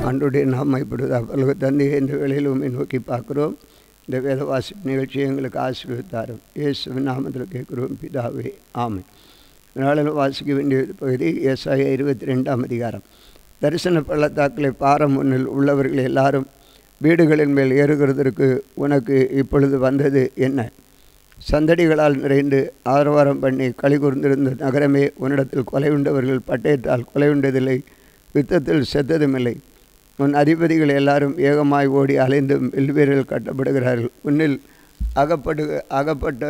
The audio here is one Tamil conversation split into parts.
ஆண்டுடைய நாம் மைப்படுவதாக பலக தந்தையை இந்த வேளையில் உண்மை நோக்கி பார்க்குறோம் இந்த வேத வாசிப்பு நிகழ்ச்சியை எங்களுக்கு ஆசீர்வதித்தாரும் இயேசுவின் நாமத்தில் கேட்குறோம் பிதாவே ஆமை நாளில் வாசிக்க வேண்டிய பகுதி ஏசாய இருபத்தி ரெண்டாம் அதிகாரம் தரிசன பள்ளத்தாக்கிலே பாரம் முன்னில் உள்ளவர்கள் எல்லாரும் வீடுகளின் மேல் ஏறுகிறதற்கு உனக்கு இப்பொழுது வந்தது என்ன சந்தடிகளால் நிறைந்து ஆரவாரம் பண்ணி களி கூர்ந்திருந்த நகரமே உன்னிடத்தில் கொலை உண்டவர்கள் பட்டயத்தால் கொலை உண்டதில்லை யுத்தத்தில் செத்ததுமில்லை உன் அதிபதிகள் எல்லாரும் ஏகமாய் ஓடி அலைந்தும் வெல்வீரர்கள் கட்டப்படுகிறார்கள் உன்னில் அகப்படு அகப்பட்ட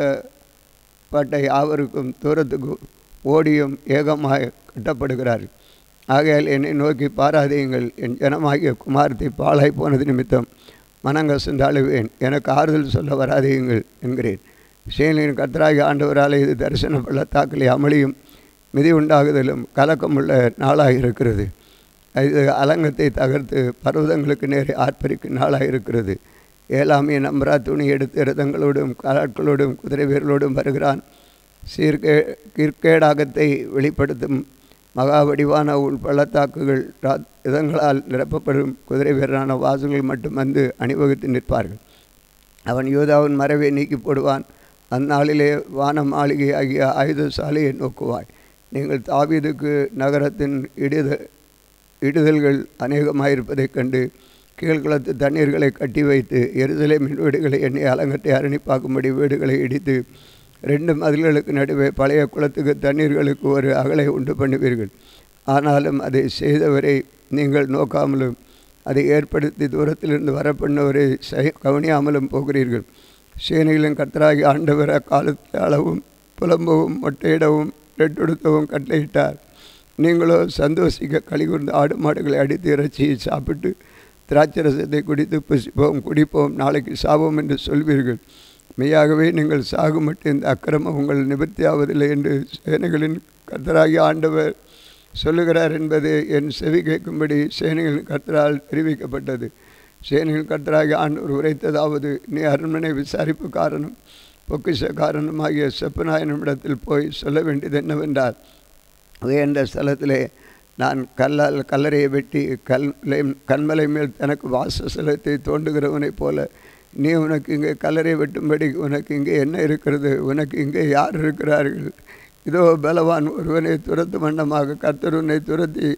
பட்ட யாவருக்கும் தூரத்துக்கும் ஓடியும் ஏகமாய் கட்டப்படுகிறார்கள் ஆகையால் என்னை நோக்கி பாராதியுங்கள் என் ஜனமாகிய குமாரத்தை பாழாய் போனது நிமித்தம் மனங்கசந்து அழுவேன் எனக்கு ஆறுதல் சொல்ல வராதியுங்கள் என்கிறேன் சேனின் கத்தராகி ஆண்டவரால் இது தரிசன பள்ளத்தாக்கிலே அமளியும் மிதி உண்டாகுதலும் கலக்கமுள்ள நாளாக இருக்கிறது இது அலங்கத்தை தகர்த்து பர்வதங்களுக்கு நேரே ஆர்ப்பரிக்கும் நாளாக இருக்கிறது ஏழாமே நம்பரா துணி எடுத்து ரதங்களோடும் காலாட்களோடும் குதிரை வீரர்களோடும் வருகிறான் சீர்கே கிற்கேடாகத்தை வெளிப்படுத்தும் மகா வடிவான உள் பள்ளத்தாக்குகள் இதங்களால் நிரப்பப்படும் குதிரை வீரரான வாசல்கள் மட்டும் வந்து அணிவகுத்து நிற்பார்கள் அவன் யோதாவின் மறைவை நீக்கி போடுவான் அந்நாளிலே வான மாளிகை ஆகிய ஆயுத சாலையை நோக்குவாய் நீங்கள் தாவீதுக்கு நகரத்தின் இடுத இடுதல்கள் அநேகமாயிருப்பதைக் கண்டு கீழ்குளத்து தண்ணீர்களை கட்டி வைத்து எருசலேமின் வீடுகளை எண்ணி அலங்கத்தை அரணிப்பாக்கும்படி வீடுகளை இடித்து ரெண்டு மதில்களுக்கு நடுவே பழைய குளத்துக்கு தண்ணீர்களுக்கு ஒரு அகலை உண்டு பண்ணுவீர்கள் ஆனாலும் அதை செய்தவரை நீங்கள் நோக்காமலும் அதை ஏற்படுத்தி தூரத்திலிருந்து வரப்பண்ணவரை செய் கவனியாமலும் போகிறீர்கள் சேனைகளின் கத்தராகி ஆண்டவர காலத்தில் அளவும் புலம்பவும் மொட்டையிடவும் ரெட்டொடுத்தவும் கட்டளையிட்டார் நீங்களோ சந்தோஷிக்க கழிகுர்ந்து ஆடு மாடுகளை அடித்து இறைச்சியை சாப்பிட்டு திராட்சரசத்தை குடித்து புசிப்போம் குடிப்போம் நாளைக்கு சாவோம் என்று சொல்வீர்கள் மெய்யாகவே நீங்கள் சாகும் மட்டும் இந்த அக்கிரமம் உங்கள் நிவர்த்தியாவதில்லை என்று சேனைகளின் கத்தராகி ஆண்டவர் சொல்லுகிறார் என்பது என் செவி கேட்கும்படி சேனைகளின் கத்தரால் தெரிவிக்கப்பட்டது சேனைகளின் கத்தராகி ஆண்டவர் உரைத்ததாவது நீ அரண்மனை விசாரிப்பு காரணம் பொக்கிஷ காரணமாகிய செப்பநாயனிடத்தில் போய் சொல்ல வேண்டியது என்னவென்றால் உயர்ந்த ஸ்தலத்திலே நான் கல்லால் கல்லறையை வெட்டி கல் கண்மலை மேல் தனக்கு வாசஸ்தலத்தை தோண்டுகிறவனைப் போல நீ உனக்கு இங்கே கல்லறை வெட்டும்படி உனக்கு இங்கே என்ன இருக்கிறது உனக்கு இங்கே யார் இருக்கிறார்கள் இதோ பலவான் ஒருவனை துரத்து வண்ணமாக கர்த்தர் உன்னை துரத்தி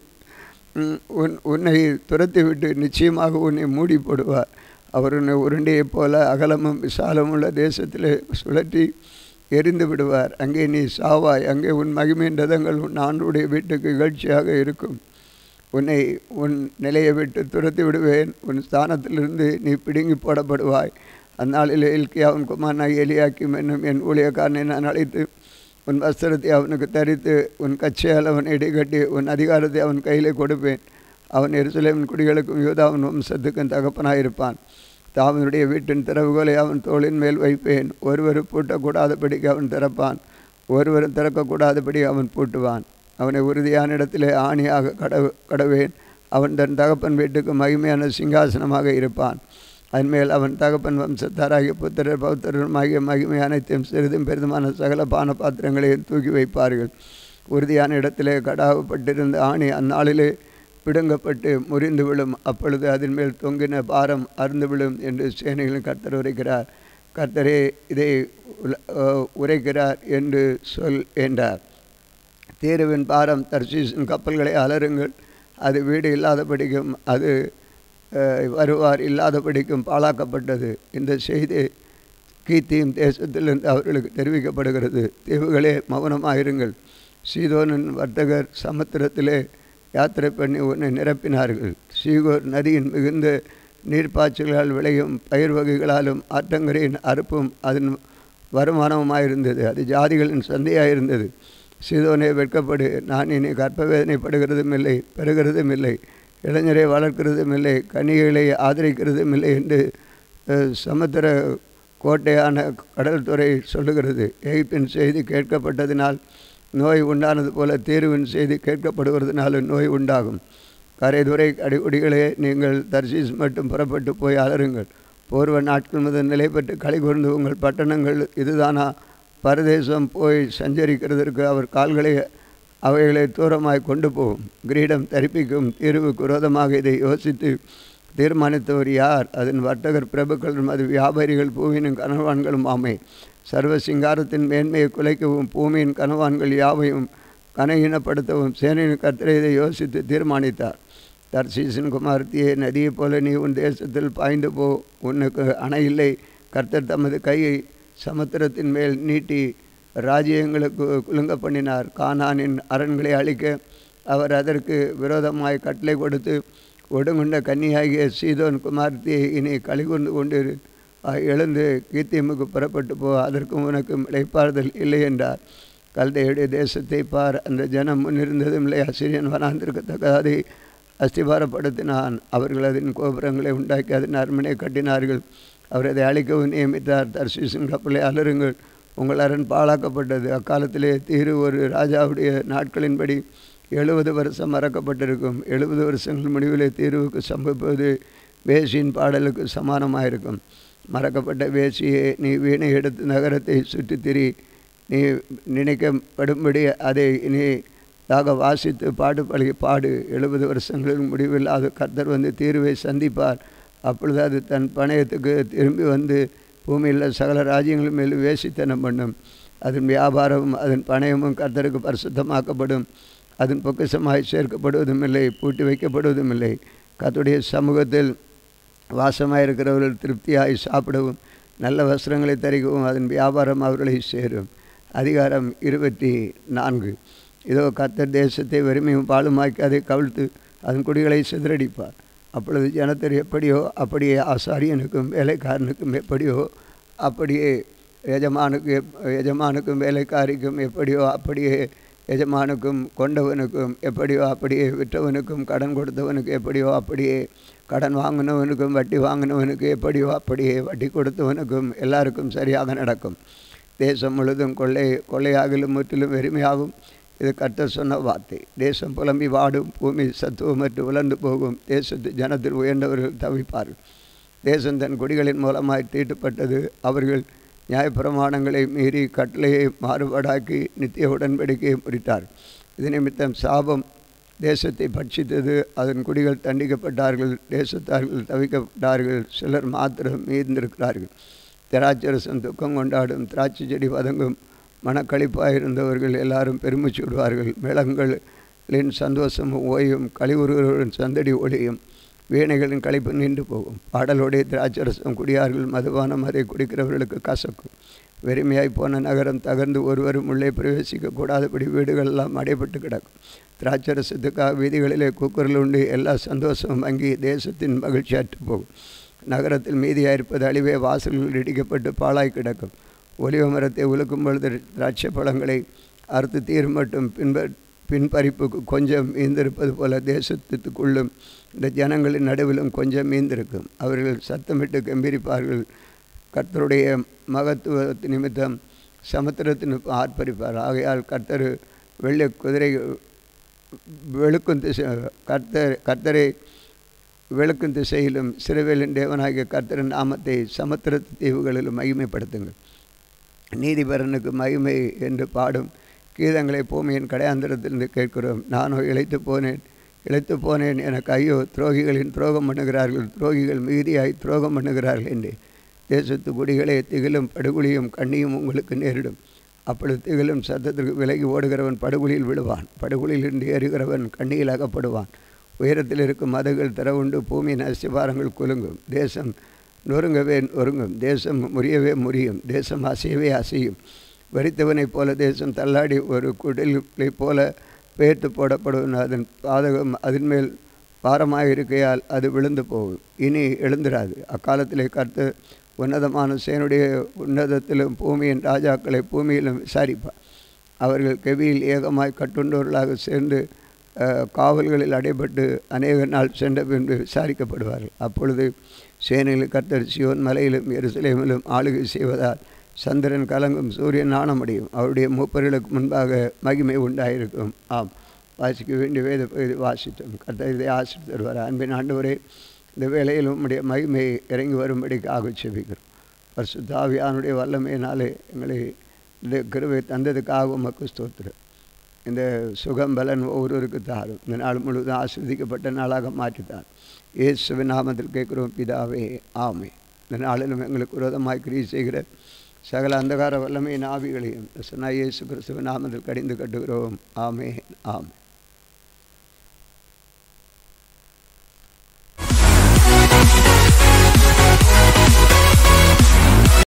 உன் உன்னை துரத்தி விட்டு நிச்சயமாக உன்னை மூடி போடுவார் அவர் உன்னை உருண்டையைப் போல அகலமும் விசாலமும் உள்ள தேசத்திலே சுழற்றி எரிந்து விடுவார் அங்கே நீ சாவாய் அங்கே உன் மகிமையின் ரதங்கள் உன் ஆண்டுடைய வீட்டுக்கு இகழ்ச்சியாக இருக்கும் உன்னை உன் நிலையை விட்டு துரத்தி விடுவேன் உன் ஸ்தானத்திலிருந்து நீ பிடுங்கி போடப்படுவாய் அந்நாளில் இல்கியாவின் குமாரனாகி எலியாக்கும் என்னும் என் ஊழியக்காரனை நான் அழைத்து உன் வஸ்திரத்தை அவனுக்கு தரித்து உன் கச்சையால் அவன் இடைக்கட்டி உன் அதிகாரத்தை அவன் கையில் கொடுப்பேன் அவன் எருசலேமின் குடிகளுக்கும் யூதாவின் வம்சத்துக்கும் தகப்பனாயிருப்பான் தாவனுடைய வீட்டின் திறவுகளை அவன் தோளின் மேல் வைப்பேன் ஒருவர் பூட்டக்கூடாதபடிக்கு அவன் திறப்பான் ஒருவரும் திறக்கக்கூடாதபடி அவன் பூட்டுவான் அவனை உறுதியான இடத்திலே ஆணியாக கடவு கடவேன் அவன் தன் தகப்பன் வீட்டுக்கு மகிமையான சிங்காசனமாக இருப்பான் அதன்மேல் அவன் தகப்பன் வம்சத்தாராகிய புத்திரர் பௌத்தருமாகிய மகிமை அனைத்தையும் சிறிதும் பெரிதுமான சகல பான பாத்திரங்களையும் தூக்கி வைப்பார்கள் உறுதியான இடத்திலே கடாவப்பட்டிருந்த ஆணி அந்நாளிலே பிடுங்கப்பட்டு முறிந்து விழும் அப்பொழுது அதன் மேல் தொங்கின பாரம் அருந்து விழும் என்று சேனைகளின் கர்த்தர் உரைக்கிறார் கர்த்தரே இதை உரைக்கிறார் என்று சொல் என்றார் தீருவின் பாரம் தர்சீசின் கப்பல்களை அலருங்கள் அது வீடு இல்லாதபடிக்கும் அது வருவார் இல்லாதபடிக்கும் பாழாக்கப்பட்டது இந்த செய்தி கீத்தியும் தேசத்திலிருந்து அவர்களுக்கு தெரிவிக்கப்படுகிறது தீவுகளே மௌனமாயிருங்கள் சீதோனின் வர்த்தகர் சமுத்திரத்திலே யாத்திரை பண்ணி உன்னை நிரப்பினார்கள் சீகோர் நதியின் மிகுந்த நீர்ப்பாய்ச்சல்களால் விளையும் பயிர் வகைகளாலும் ஆற்றங்கரையின் அறுப்பும் அதன் வருமானமுமாயிருந்தது அது ஜாதிகளின் சந்தையாக இருந்தது சீதோனே வெட்கப்படு நான் இனி கற்ப வேதனைப்படுகிறதும் இல்லை பெறுகிறதும் இல்லை இளைஞரை வளர்க்கிறதும் இல்லை கனிகளை ஆதரிக்கிறதும் இல்லை என்று சமுத்திர கோட்டையான கடல்துறை சொல்லுகிறது எகிப்தின் செய்தி கேட்கப்பட்டதினால் நோய் உண்டானது போல தீர்வின் செய்தி கேட்கப்படுவதனாலும் நோய் உண்டாகும் கரைதுறை அடிக்குடிகளே நீங்கள் தர்சீஸ் மட்டும் புறப்பட்டு போய் அலருங்கள் பூர்வ நாட்கள் முதல் நிலை பெற்று களி கூர்ந்து உங்கள் பட்டணங்கள் இதுதானா பரதேசம் போய் சஞ்சரிக்கிறதற்கு அவர் கால்களை அவைகளை தூரமாய் கொண்டு போகும் கிரீடம் தரிப்பிக்கும் தீர்வுக்கு விரோதமாக இதை யோசித்து தீர்மானித்தவர் யார் அதன் வர்த்தகர் பிரபுக்களும் அது வியாபாரிகள் பூமியின் கனவான்களும் ஆமை சர்வ சிங்காரத்தின் மேன்மையை குலைக்கவும் பூமியின் கனவான்கள் யாவையும் கனகீனப்படுத்தவும் சேனையின் கத்திரை இதை யோசித்து தீர்மானித்தார் தர்சீசன் குமார்த்தியே நதியைப் போல நீ உன் தேசத்தில் பாய்ந்து போ உனக்கு அணை இல்லை கர்த்தர் தமது கையை சமுத்திரத்தின் மேல் நீட்டி ராஜ்யங்களுக்கு குலுங்க பண்ணினார் கானானின் அரண்களை அழிக்க அவர் அதற்கு விரோதமாய் கட்டளை கொடுத்து ஒடுங்குண்ட கன்னியாகிய சீதோன் குமார்த்தியை இனி கலிகொண்டு கொண்டு எழுந்து கீத்தியமுக்கு புறப்பட்டு போ அதற்கும் உனக்கும் இழைப்பாறுதல் இல்லை என்றார் கல்தையுடைய தேசத்தை பார் அந்த ஜனம் முன்னிருந்ததும் இல்லை அசிரியன் வனாந்திருக்கத்தக்கதை அஸ்திபாரப்படுத்தினான் அவர்கள் அதன் கோபுரங்களை உண்டாக்கி அதன் அரண்மனை கட்டினார்கள் அவர் அதை அழிக்கவும் நியமித்தார் தர்சீசன் கப்பலை அலருங்கள் உங்கள் அரண் பாழாக்கப்பட்டது அக்காலத்திலே தீரு ஒரு ராஜாவுடைய நாட்களின்படி எழுபது வருஷம் மறக்கப்பட்டிருக்கும் எழுபது வருஷங்கள் முடிவிலே தீர்வுக்கு சம்பவிப்பது வேசியின் பாடலுக்கு சமானமாக இருக்கும் மறக்கப்பட்ட வேசியை நீ வீணை எடுத்து நகரத்தை சுற்றித் திரி நீ நினைக்கப்படும்படி அதை நீ தாக வாசித்து பாடு பழகி பாடு எழுபது வருஷங்களின் முடிவில் அது கர்த்தர் வந்து தீர்வை சந்திப்பார் அப்பொழுது அது தன் பணயத்துக்கு திரும்பி வந்து பூமியில் சகல ராஜ்யங்கள் மேல் வேசித்தனம் பண்ணும் அதன் வியாபாரமும் அதன் பணயமும் கர்த்தருக்கு பரிசுத்தமாக்கப்படும் அதன் பொக்கிசமாய் சேர்க்கப்படுவதும் இல்லை பூட்டி வைக்கப்படுவதும் இல்லை கத்துடைய சமூகத்தில் வாசமாயிருக்கிறவர்கள் திருப்தியாய் சாப்பிடவும் நல்ல வஸ்திரங்களை தரிக்கவும் அதன் வியாபாரம் அவர்களை சேரும் அதிகாரம் இருபத்தி நான்கு இதோ கத்தர் தேசத்தை வெறுமையும் பாலுமாக்கி அதை கவிழ்த்து அதன் குடிகளை சிதறடிப்பார் அப்பொழுது ஜனத்தர் எப்படியோ அப்படியே ஆசாரியனுக்கும் வேலைக்காரனுக்கும் எப்படியோ அப்படியே எஜமானுக்கு எஜமானுக்கும் வேலைக்காரிக்கும் எப்படியோ அப்படியே எஜமானுக்கும் கொண்டவனுக்கும் எப்படியோ அப்படியே விற்றவனுக்கும் கடன் கொடுத்தவனுக்கு எப்படியோ அப்படியே கடன் வாங்கினவனுக்கும் வட்டி வாங்கினவனுக்கு எப்படியோ அப்படியே வட்டி கொடுத்தவனுக்கும் எல்லாருக்கும் சரியாக நடக்கும் தேசம் முழுதும் கொள்ளை கொள்ளையாகலும் முற்றிலும் வெறுமையாகும் இது கர்த்த சொன்ன வார்த்தை தேசம் புலம்பி வாடும் பூமி சத்துவமற்று உலர்ந்து போகும் தேசத்து ஜனத்தில் உயர்ந்தவர்கள் தவிப்பார்கள் தேசம் தன் குடிகளின் மூலமாய் தீட்டுப்பட்டது அவர்கள் நியாயப்பிரமாணங்களை மீறி கட்டளையை மாறுபாடாக்கி நித்திய உடன்படிக்கையை முறித்தார் இது நிமித்தம் சாபம் தேசத்தை பட்சித்தது அதன் குடிகள் தண்டிக்கப்பட்டார்கள் தேசத்தார்கள் தவிக்கப்பட்டார்கள் சிலர் மாத்திரம் மீந்திருக்கிறார்கள் திராட்சரசம் துக்கம் கொண்டாடும் திராட்சை செடி வதங்கும் மனக்களிப்பாக இருந்தவர்கள் எல்லாரும் பெருமிச்சு விடுவார்கள் மேளங்களின் சந்தோஷமும் ஓயும் கழிவுறுவர்களின் சந்தடி ஒளியும் வீணைகளின் களைப்பு நின்று போகும் பாடலோடைய திராட்சரசம் குடியார்கள் மதுபானம் அதை குடிக்கிறவர்களுக்கு கசக்கும் வெறுமையாய் போன நகரம் தகர்ந்து ஒருவரும் உள்ளே பிரவேசிக்க கூடாதபடி வீடுகள் எல்லாம் அடைபட்டு கிடக்கும் திராட்சரசத்துக்காக வீதிகளிலே கூக்குரல் உண்டு எல்லா சந்தோஷமும் வங்கி தேசத்தின் மகிழ்ச்சி அற்று போகும் நகரத்தில் மீதியாயிருப்பது அழிவே வாசல்கள் இடிக்கப்பட்டு பாழாய் கிடக்கும் ஒலிவ மரத்தை உலுக்கும் பொழுது திராட்சை பழங்களை அறுத்து தீர் மட்டும் பின்ப பின்பறிப்புக்கு கொஞ்சம் மீந்திருப்பது போல தேசத்துக்குள்ளும் இந்த ஜனங்களின் நடுவிலும் கொஞ்சம் மீந்திருக்கும் அவர்கள் சத்தமிட்டு கம்பீரிப்பார்கள் கர்த்தருடைய மகத்துவ நிமித்தம் சமுத்திரத்தின் ஆர்ப்பரிப்பார் ஆகையால் கர்த்தர் வெள்ளை குதிரை வெளுக்கும் திசை கர்த்தர் கர்த்தரை வெளுக்கும் திசையிலும் சிறுவேலின் தேவனாகிய கர்த்தரின் நாமத்தை சமுத்திர தீவுகளிலும் மகிமைப்படுத்துங்கள் நீதிபரனுக்கு மகிமை என்று பாடும் கீதங்களை பூமியின் கடையாந்திரத்திலிருந்து கேட்கிறோம் நானோ இழைத்து போனேன் இழைத்து போனேன் எனக்கு ஐயோ துரோகிகளின் துரோகம் பண்ணுகிறார்கள் துரோகிகள் மிகுதியாய் துரோகம் பண்ணுகிறார்கள் என்று தேசத்து குடிகளே திகிலும் படுகொலியும் கண்ணியும் உங்களுக்கு நேரிடும் அப்பொழுது திகிலும் சத்தத்திற்கு விலகி ஓடுகிறவன் படுகொலியில் விழுவான் படுகொலியில் இருந்து ஏறுகிறவன் கண்ணியில் அகப்படுவான் உயரத்தில் இருக்கும் மதங்கள் திறவுண்டு பூமியின் அஸ்திபாரங்கள் குலுங்கும் தேசம் நொறுங்கவே நொறுங்கும் தேசம் முறியவே முறியும் தேசம் அசையவே அசையும் வரித்தவனைப் போல தேசம் தள்ளாடி ஒரு குடிலை போல பெயர்த்து போடப்படும் அதன் பாதகம் அதன் மேல் பாரமாக இருக்கையால் அது விழுந்து போகும் இனி எழுந்திராது அக்காலத்திலே கர்த்து உன்னதமான சேனுடைய உன்னதத்திலும் பூமியின் ராஜாக்களை பூமியிலும் விசாரிப்பார் அவர்கள் கெவியில் ஏகமாய் கட்டுண்டவர்களாக சேர்ந்து காவல்களில் அடைபட்டு அநேக நாள் சென்ற பின்பு விசாரிக்கப்படுவார்கள் அப்பொழுது சேனையில் கர்த்தர் சியோன் மலையிலும் எருசலேமிலும் ஆளுகை செய்வதால் சந்திரன் கலங்கும் சூரியன் நாணமடையும் அவருடைய மூப்பர்களுக்கு முன்பாக மகிமை உண்டாயிருக்கும் ஆம் வாசிக்க வேண்டிய வேத பகுதி வாசித்தோம் கர்த்தர் இதை ஆசித்து தருவார் அன்பின் ஆண்டவரே இந்த வேளையில் உம்முடைய மகிமை இறங்கி வரும்படிக்காக செபிக்கிறோம் பரிசுத்தாவியானுடைய வல்லமையினாலே எங்களை இந்த கிருவை தந்ததுக்காக உமக்கு ஸ்தோத்திரம் இந்த சுகம் பலன் ஒவ்வொருவருக்கு தாரும் இந்த நாள் முழுவதும் ஆஸ்வதிக்கப்பட்ட நாளாக மாற்றித்தார் இயேசுவின் நாமத்தில் கேட்குறோம் பிதாவே ஆமே இந்த நாளிலும் எங்களுக்கு விரோதமாய் கிரியை செய்கிற சகல அந்தகார வல்லமையின் ஆவிகளையும் சொன்ன இயேசு கிறிஸ்துவின் நாமத்தில் கடிந்து கட்டுகிறோம் ஆமே ஆமே